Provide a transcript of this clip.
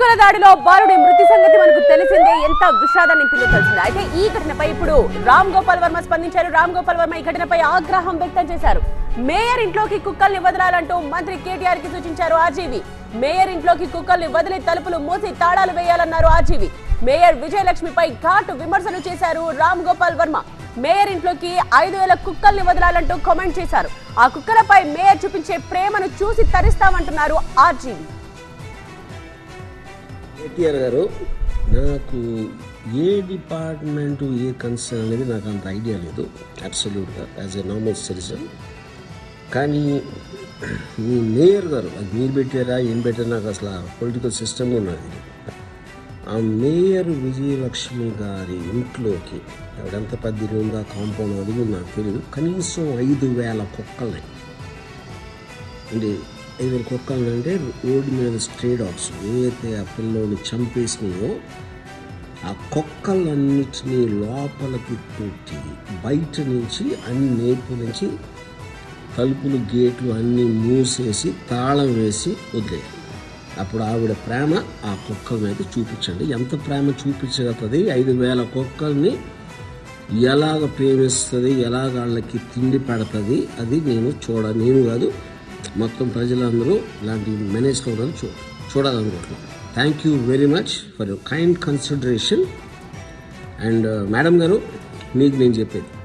కుక్కల దాడిలో బాలుడి మృతి సంగతి మనకు తెలిసిందే ఎంత విషాదం నింపిందో తెలిసిందే అయితే ఈ ఘటనపై ఇప్పుడు రామ్ గోపాల్ వర్మ స్పందించారు రామ్ గోపాల్ వర్మ ఈ ఘటనపై ఆగ్రహం వ్యక్తం చేశారు మేయర్ ఇంట్లోకి కుక్కల్ని వదలాలంటూ మంత్రి కేటీఆర్ కి సూచించారు ఆర్జీవి మేయర్ ఇంట్లోకి కుక్కల్ని వదిలి తలుపులు మూసి తాళాలు వేయాలన్నారు ఆర్జీవి మేయర్ విజయలక్ష్మిపై ఘాటు విమర్శలు చేశారు రామ్ గోపాల్ వర్మ మేయర్ ఇంట్లోకి ఐదు వేల కుక్కల్ని వదలాలంటూ కామెంట్ చేశారు ఆ కుక్కలపై మేయర్ చూపించే ప్రేమను చూసి తరిస్తామంటున్నారు ఆర్జీవి కేటీఆర్ గారు నాకు ఏ డిపార్ట్మెంటు ఏ కన్సర్న్ అనేది నాకు అంత ఐడియా లేదు అబ్సల్యూట్గా యాజ్ ఎ నార్మల్ సిటిజన్ కానీ మీ మేయర్ గారు అది మీరు పెట్టారా ఏం పెట్టారా నాకు అసలు పొలిటికల్ సిస్టమ్ ఉన్నది ఆ మేయర్ విజయలక్ష్మి గారి ఇంట్లోకి ఎవడంత పెద్ద ఇల్లు ఉందా కాంపౌండ్ అది కూడా నాకు తెలియదు కనీసం ఐదు వేల కుక్కల్ని అంటే ఐదు వేల కుక్కలు అంటే రోడ్డు మీద స్ట్రే డాగ్స్ ఏవైతే ఆ పిల్లోని చంపేసినాయో ఆ కుక్కలన్నిటినీ లోపలికి పెట్టి బయట నుంచి అన్ని నేర్పు నుంచి తలుపులు గేట్లు అన్నీ మూసేసి తాళం వేసి వదిలేయాలి అప్పుడు ఆవిడ ప్రేమ ఆ కుక్కల మీద చూపించండి ఎంత ప్రేమ చూపించగలుగుతుంది ఐదు వేల కుక్కల్ని ఎలాగ ప్రేమిస్తుంది ఎలాగ వాళ్ళకి తిండి పెడుతుంది అది నేను చూడ నేను కాదు మొత్తం ప్రజలందరూ ఇలాంటి మేనేజ్ కావడానికి చూ చూడాలనుకుంటున్నాను thank you very much for your kind consideration and madam garu మీకు నేను చెప్పేది